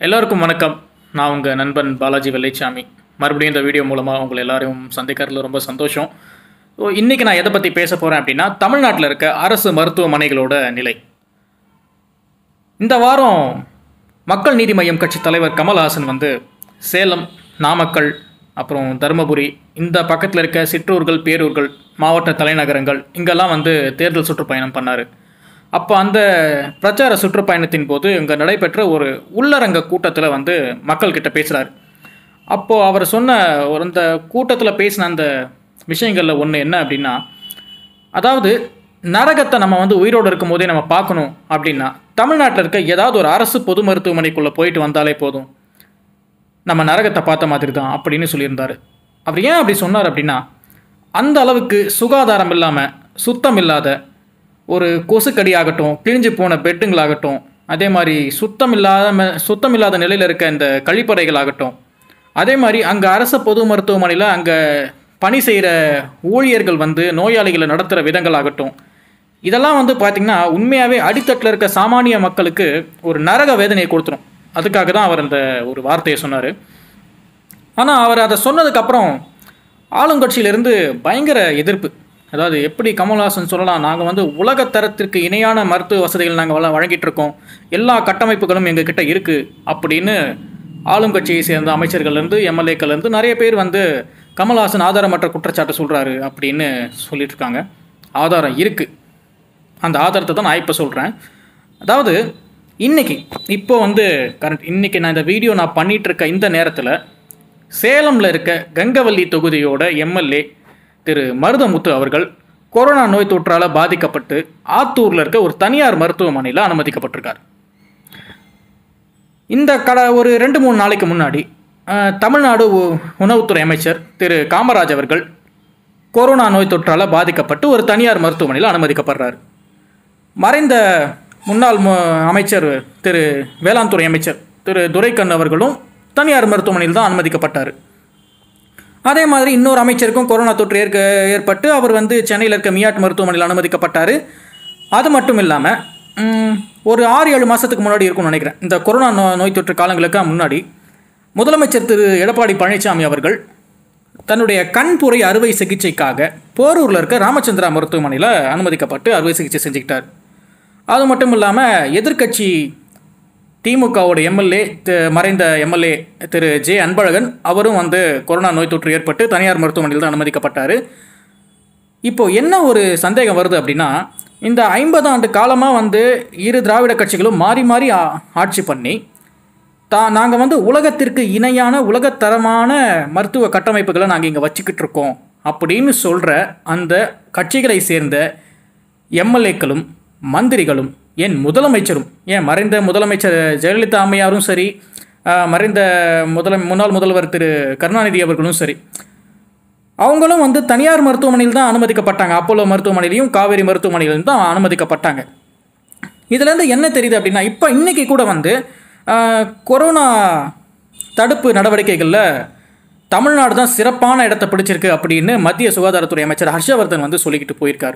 எல்லாருக்கும் வணக்கம் நான் உங்கள் நண்பன் பாலாஜி வெள்ளைச்சாமி மறுபடியும் இந்த வீடியோ மூலமாக உங்களை எல்லாரையும் சந்திக்கிறதுல ரொம்ப சந்தோஷம் ஸோ இன்றைக்கி நான் எதை பற்றி பேச போகிறேன் அப்படின்னா தமிழ்நாட்டில் இருக்க அரசு மருத்துவமனைகளோட நிலை இந்த வாரம் மக்கள் நீதி மய்யம் கட்சி தலைவர் கமல்ஹாசன் வந்து சேலம் நாமக்கல் அப்புறம் தருமபுரி இந்த பக்கத்தில் இருக்க சிற்றூர்கள் பேரூர்கள் மாவட்ட தலைநகரங்கள் இங்கெல்லாம் வந்து தேர்தல் சுற்றுப்பயணம் பண்ணார் அப்போ அந்த பிரச்சார சுற்றுப்பயணத்தின் போது இங்கே நடைபெற்ற ஒரு உள்ளரங்க கூட்டத்தில் வந்து மக்கள்கிட்ட பேசுகிறார் அப்போது அவர் சொன்ன ஒரு அந்த கூட்டத்தில் பேசின அந்த விஷயங்களில் ஒன்று என்ன அப்படின்னா அதாவது நரகத்தை நம்ம வந்து உயிரோடு இருக்கும் போதே நம்ம பார்க்கணும் அப்படின்னா தமிழ்நாட்டில் இருக்க ஏதாவது ஒரு அரசு பொது மருத்துவமனைக்குள்ளே போயிட்டு வந்தாலே போதும் நம்ம நரகத்தை பார்த்த மாதிரி தான் அப்படின்னு சொல்லியிருந்தார் அவர் ஏன் அப்படி சொன்னார் அப்படின்னா அந்த அளவுக்கு சுகாதாரம் இல்லாமல் சுத்தம் இல்லாத ஒரு கொசுக்கடி ஆகட்டும் கிழிஞ்சு போன பெட்டுங்களாகட்டும் அதே மாதிரி சுத்தம் இல்லாத சுத்தம் இல்லாத நிலையில் இருக்க இந்த கழிப்பறைகள் ஆகட்டும் அதே மாதிரி அங்கே அரசு பொது மருத்துவமனையில் அங்கே பணி செய்கிற ஊழியர்கள் வந்து நோயாளிகளை நடத்துகிற விதங்கள் ஆகட்டும் இதெல்லாம் வந்து பார்த்திங்கன்னா உண்மையாகவே அடித்தட்டில் இருக்க சாமானிய மக்களுக்கு ஒரு நரக வேதனையை கொடுத்துரும் அதுக்காக தான் அவர் அந்த ஒரு வார்த்தையை சொன்னார் ஆனால் அவர் அதை சொன்னதுக்கப்புறம் ஆளுங்கட்சியிலிருந்து பயங்கர எதிர்ப்பு அதாவது எப்படி கமல்ஹாசன் சொல்லலாம் நாங்கள் வந்து உலகத்தரத்திற்கு இணையான மருத்துவ வசதிகள் நாங்கள் வழங்கிட்டு இருக்கோம் எல்லா கட்டமைப்புகளும் எங்ககிட்ட இருக்குது அப்படின்னு ஆளுங்கட்சியை சேர்ந்த அமைச்சர்கள்லேருந்து எம்எல்ஏக்கள்லேருந்து நிறைய பேர் வந்து கமல்ஹாசன் ஆதாரமற்ற குற்றச்சாட்டு சொல்கிறாரு அப்படின்னு சொல்லிட்டு இருக்காங்க ஆதாரம் இருக்குது அந்த ஆதாரத்தை தான் நான் இப்போ சொல்கிறேன் அதாவது இன்னைக்கு இப்போ வந்து கரண்ட் இன்னைக்கு நான் இந்த வீடியோ நான் பண்ணிட்டு இருக்க இந்த நேரத்தில் சேலமில் இருக்க கங்கவல்லி தொகுதியோட எம்எல்ஏ திரு மருதமுத்து அவர்கள் கொரோனா நோய் தொற்றால் பாதிக்கப்பட்டு ஆத்தூரில் இருக்க ஒரு தனியார் மருத்துவமனையில் அனுமதிக்கப்பட்டிருக்கார் இந்த கட ஒரு ரெண்டு மூணு நாளைக்கு முன்னாடி அஹ், தமிழ்நாடு உ- உணவுத்துறை அமைச்சர் திரு காமராஜ் அவர்கள் கொரோனா நோய் தொற்றால் பாதிக்கப்பட்டு ஒரு தனியார் மருத்துவமனையில் அனுமதிக்கப்படுறார் மறைந்த முன்னாள் மு- அமைச்சர் திரு வேளாண் துறை அமைச்சர் திரு துரைக்கண்ணு அவர்களும் தனியார் மருத்துவமனையில் தான் அனுமதிக்கப்பட்டார் அதே மாதிரி இன்னொரு அமைச்சருக்கும் கொரோனா தொற்று ஏற்க ஏற்பட்டு அவர் வந்து சென்னையில் இருக்க மியாட் மருத்துவமனையில் அனுமதிக்கப்பட்டார் அது மட்டும் இல்லாமல் ஒரு ஆறு ஏழு மாதத்துக்கு முன்னாடி இருக்கும்னு நினைக்கிறேன் இந்த கொரோனா நோ நோய் தொற்று காலங்களுக்கு முன்னாடி முதலமைச்சர் திரு எடப்பாடி பழனிசாமி அவர்கள் தன்னுடைய கண்புரை அறுவை சிகிச்சைக்காக போரூரில் இருக்க ராமச்சந்திரா மருத்துவமனையில் அனுமதிக்கப்பட்டு அறுவை சிகிச்சை செஞ்சுக்கிட்டார் அது மட்டும் இல்லாமல் எதிர்க்கட்சி திமுகவோட எம்எல்ஏ மறைந்த எம்எல்ஏ திரு ஜே அன்பழகன் அவரும் வந்து கொரோனா நோய் தொற்று ஏற்பட்டு தனியார் மருத்துவமனையில் தான் அனுமதிக்கப்பட்டார் இப்போ என்ன ஒரு சந்தேகம் வருது அப்படின்னா இந்த ஐம்பது ஆண்டு காலமாக வந்து இரு திராவிட கட்சிகளும் மாறி மாறி ஆ- ஆட்சி பண்ணி தா நாங்கள் வந்து உலகத்திற்கு இணையான உலகத்தரமான மருத்துவ கட்டமைப்புகளை நாங்கள் இங்கே வச்சுக்கிட்டு இருக்கோம் அப்படின்னு சொல்கிற அந்த கட்சிகளை சேர்ந்த எம்எல்ஏக்களும் மந்திரிகளும் ஏன் முதலமைச்சரும் ஏன் மறைந்த முதலமைச்சர் ஜெயலலிதா அம்மையாரும் சரி ஆஹ், மறைந்த முதல முன்னாள் முதல்வர் திரு கருணாநிதி அவர்களும் சரி அவங்களும் வந்து தனியார் மருத்துவமனையில் தான் அனுமதிக்கப்பட்டாங்க அப்போலோ மருத்துவமனையிலையும் காவேரி மருத்துவமனையிலும் தான் அனுமதிக்கப்பட்டாங்க இதுலேருந்து என்ன தெரியுது அப்படின்னா இப்போ இன்னைக்கு கூட வந்து ஆஹ், கொரோனா தடுப்பு நடவடிக்கைகளில் தமிழ்நாடு தான் சிறப்பான இடத்தை பிடிச்சிருக்கு அப்படின்னு மத்திய சுகாதாரத்துறை அமைச்சர் ஹர்ஷவர்தன் வந்து சொல்லிக்கிட்டு போயிருக்காரு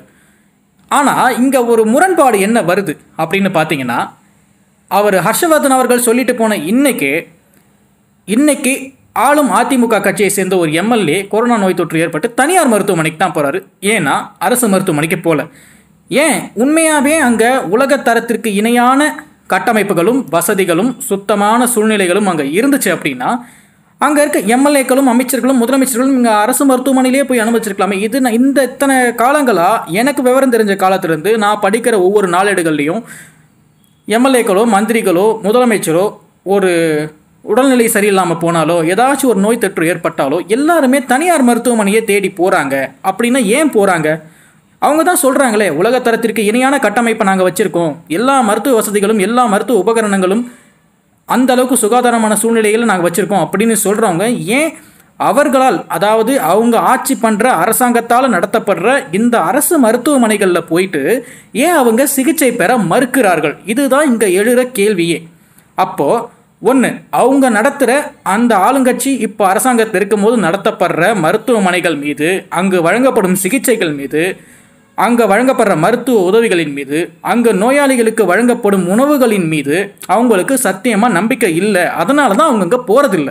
ஆனால் இங்கே ஒரு முரண்பாடு என்ன வருது அப்படின்னு பார்த்தீங்கன்னா அவர் ஹர்ஷவர்தன் அவர்கள் சொல்லிட்டு போன இன்னைக்கு இன்னைக்கு ஆளும் அதிமுக கட்சியை சேர்ந்த ஒரு எம்எல்ஏ கொரோனா நோய் தொற்று ஏற்பட்டு தனியார் மருத்துவமனைக்கு தான் போகிறாரு ஏன்னா அரசு மருத்துவமனைக்கு போகல ஏன் உண்மையாகவே அங்கே உலகத்தரத்திற்கு இணையான கட்டமைப்புகளும் வசதிகளும் சுத்தமான சூழ்நிலைகளும் அங்கே இருந்துச்சு அப்படின்னா அங்கே இருக்க எம்எல்ஏக்களும் அமைச்சர்களும் முதலமைச்சர்களும் இங்கே அரசு மருத்துவமனையிலேயே போய் அனுமதிச்சிருக்கலாமே இது நான் இந்த இத்தனை காலங்களாக எனக்கு விவரம் தெரிஞ்ச காலத்திலிருந்து நான் படிக்கிற ஒவ்வொரு நாளேடுகள்லையும் எம்எல்ஏக்களோ மந்திரிகளோ முதலமைச்சரோ ஒரு உடல்நிலை சரியில்லாமல் போனாலோ ஏதாச்சும் ஒரு நோய் தொற்று ஏற்பட்டாலோ எல்லாருமே தனியார் மருத்துவமனையே தேடி போகிறாங்க அப்படின்னா ஏன் போகிறாங்க அவங்க தான் சொல்கிறாங்களே உலகத்தரத்திற்கு இணையான கட்டமைப்பை நாங்கள் வச்சுருக்கோம் எல்லா மருத்துவ வசதிகளும் எல்லா மருத்துவ உபகரணங்களும் அந்த அளவுக்கு சுகாதாரமான சூழ்நிலைகளை நாங்கள் வச்சுருக்கோம் அப்படின்னு சொல்கிறவங்க ஏன் அவர்களால் அதாவது அவங்க ஆட்சி பண்ணுற அரசாங்கத்தால் நடத்தப்படுற இந்த அரசு மருத்துவமனைகளில் போயிட்டு ஏன் அவங்க சிகிச்சை பெற மறுக்கிறார்கள் இதுதான் இங்கே எழுற கேள்வியே அப்போது ஒன்று அவங்க நடத்துகிற அந்த ஆளுங்கட்சி இப்போ அரசாங்கத்தில் இருக்கும்போது நடத்தப்படுற மருத்துவமனைகள் மீது அங்கு வழங்கப்படும் சிகிச்சைகள் மீது அங்கே வழங்கப்படுற மருத்துவ உதவிகளின் மீது அங்கே நோயாளிகளுக்கு வழங்கப்படும் உணவுகளின் மீது அவங்களுக்கு சத்தியமாக நம்பிக்கை இல்லை அதனால தான் அவங்க அங்கே போகிறதில்ல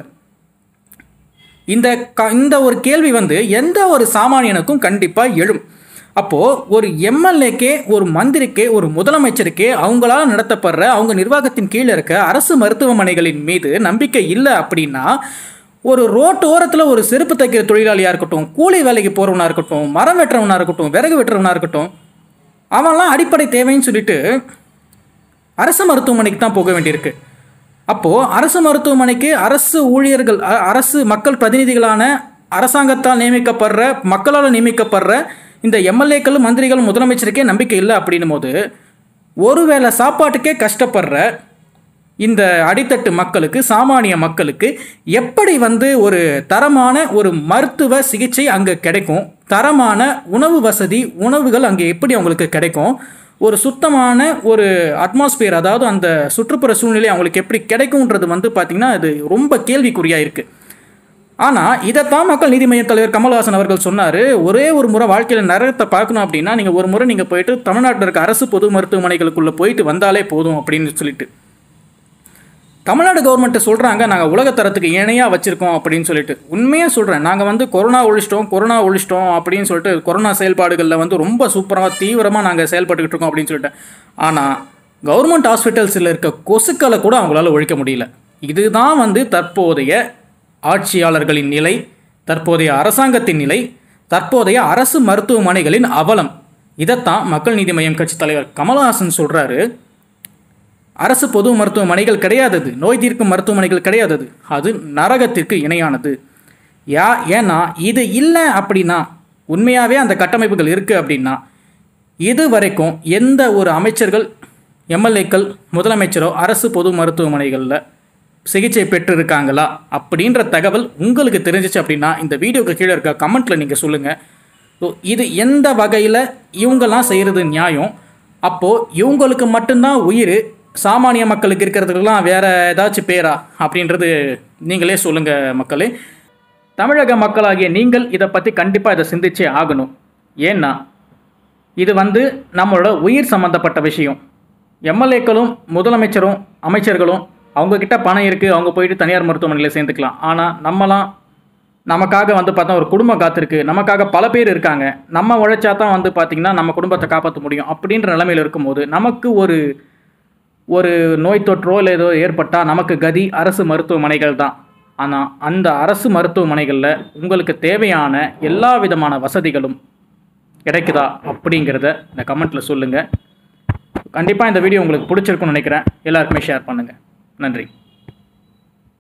இந்த க இந்த ஒரு கேள்வி வந்து எந்த ஒரு சாமானியனுக்கும் கண்டிப்பாக எழும் அப்போது ஒரு எம்எல்ஏக்கே ஒரு மந்திரிக்கே ஒரு முதலமைச்சருக்கே அவங்களால நடத்தப்படுற அவங்க நிர்வாகத்தின் கீழே இருக்க அரசு மருத்துவமனைகளின் மீது நம்பிக்கை இல்லை அப்படின்னா ஒரு ரோட்டு ஓரத்தில் ஒரு செருப்பு தைக்கிற தொழிலாளியாக இருக்கட்டும் கூலி வேலைக்கு போகிறவனா இருக்கட்டும் மரம் வெட்டுறவனா இருக்கட்டும் விறகு வெட்டுறவனா இருக்கட்டும் அவன்லாம் அடிப்படை தேவைன்னு சொல்லிட்டு அரசு மருத்துவமனைக்கு தான் போக வேண்டியிருக்கு அப்போது அரசு மருத்துவமனைக்கு அரசு ஊழியர்கள் அ- அரசு மக்கள் பிரதிநிதிகளான அரசாங்கத்தால் நியமிக்கப்படுற மக்களால் நியமிக்கப்படுற இந்த எம்எல்ஏக்கள் மந்திரிகள் முதலமைச்சருக்கே நம்பிக்கை இல்லை அப்படின்னும் போது ஒருவேளை சாப்பாட்டுக்கே கஷ்டப்படுற இந்த அடித்தட்டு மக்களுக்கு சாமானிய மக்களுக்கு எப்படி வந்து ஒரு தரமான ஒரு மருத்துவ சிகிச்சை அங்கே கிடைக்கும் தரமான உணவு வசதி உணவுகள் அங்கே எப்படி அவங்களுக்கு கிடைக்கும் ஒரு சுத்தமான ஒரு அட்மாஸ்பியர் அதாவது அந்த சுற்றுப்புற சூழ்நிலை அவங்களுக்கு எப்படி கிடைக்கும்ன்றது வந்து பார்த்திங்கன்னா அது ரொம்ப கேள்விக்குறியாக இருக்குது ஆனால் இதைத்தான் மக்கள் நீதி மைய தலைவர் கமல்ஹாசன் அவர்கள் சொன்னார் ஒரே ஒரு முறை வாழ்க்கையில் நரகத்தை பார்க்கணும் அப்படின்னா நீங்கள் ஒரு முறை நீங்கள் போயிட்டு தமிழ்நாட்டில் இருக்க அரசு பொது மருத்துவமனைகளுக்குள்ளே போயிட்டு வந்தாலே போதும் அப்படின்னு சொல்லிட்டு தமிழ்நாடு கவர்மெண்ட்டை சொல்கிறாங்க நாங்கள் உலகத்தரத்துக்கு இணையாக வச்சுருக்கோம் அப்படின்னு சொல்லிட்டு உண்மையாக சொல்கிறேன் நாங்கள் வந்து கொரோனா ஒழிச்சிட்டோம் கொரோனா ஒழிச்சிட்டோம் அப்படின்னு சொல்லிட்டு கொரோனா செயல்பாடுகளில் வந்து ரொம்ப சூப்பராக தீவிரமாக நாங்கள் செயல்பட்டுக்கிட்டு இருக்கோம் அப்படின்னு சொல்லிட்டு ஆனால் கவர்மெண்ட் ஹாஸ்பிட்டல்ஸில் இருக்க கொசுக்களை கூட அவங்களால ஒழிக்க முடியல இதுதான் வந்து தற்போதைய ஆட்சியாளர்களின் நிலை தற்போதைய அரசாங்கத்தின் நிலை தற்போதைய அரசு மருத்துவமனைகளின் அவலம் இதைத்தான் மக்கள் நீதி மய்யம் கட்சி தலைவர் கமல்ஹாசன் சொல்கிறாரு அரசு பொது மருத்துவமனைகள் கிடையாதது நோய் தீர்க்கும் மருத்துவமனைகள் கிடையாதது அது நரகத்திற்கு இணையானது யா ஏன்னா இது இல்லை அப்படின்னா உண்மையாகவே அந்த கட்டமைப்புகள் இருக்குது அப்படின்னா இது வரைக்கும் எந்த ஒரு அமைச்சர்கள் எம்எல்ஏக்கள் முதலமைச்சரோ அரசு பொது மருத்துவமனைகளில் சிகிச்சை பெற்றிருக்காங்களா அப்படின்ற தகவல் உங்களுக்கு தெரிஞ்சிச்சு அப்படின்னா இந்த வீடியோக்கு கீழே இருக்க கமெண்ட்டில் நீங்கள் சொல்லுங்கள் ஸோ இது எந்த வகையில் இவங்கெல்லாம் செய்கிறது நியாயம் அப்போது இவங்களுக்கு மட்டும்தான் உயிர் சாமானிய மக்களுக்கு இருக்கிறதுக்கெல்லாம் வேற ஏதாச்சும் பேரா அப்படின்றது நீங்களே சொல்லுங்கள் மக்களே தமிழக மக்களாகிய நீங்கள் இதை பற்றி கண்டிப்பாக இதை சிந்திச்சே ஆகணும் ஏன்னா இது வந்து நம்மளோட உயிர் சம்மந்தப்பட்ட விஷயம் எம்எல்ஏக்களும் முதலமைச்சரும் அமைச்சர்களும் அவங்கக்கிட்ட பணம் இருக்குது அவங்க போயிட்டு தனியார் மருத்துவமனையில் சேர்ந்துக்கலாம் ஆனால் நம்மலாம் நமக்காக வந்து பார்த்தா ஒரு குடும்பம் காத்திருக்கு நமக்காக பல பேர் இருக்காங்க நம்ம உழைச்சா தான் வந்து பார்த்திங்கன்னா நம்ம குடும்பத்தை காப்பாற்ற முடியும் அப்படின்ற நிலைமையில் இருக்கும்போது நமக்கு ஒரு ஒரு நோய் தொற்றோ இல்லை ஏதோ ஏற்பட்டால் நமக்கு கதி அரசு மருத்துவமனைகள் தான் ஆனால் அந்த அரசு மருத்துவமனைகளில் உங்களுக்கு தேவையான எல்லா விதமான வசதிகளும் கிடைக்குதா அப்படிங்கிறத இந்த கமெண்ட்டில் சொல்லுங்கள் கண்டிப்பாக இந்த வீடியோ உங்களுக்கு பிடிச்சிருக்குன்னு நினைக்கிறேன் எல்லாருக்குமே ஷேர் பண்ணுங்கள் நன்றி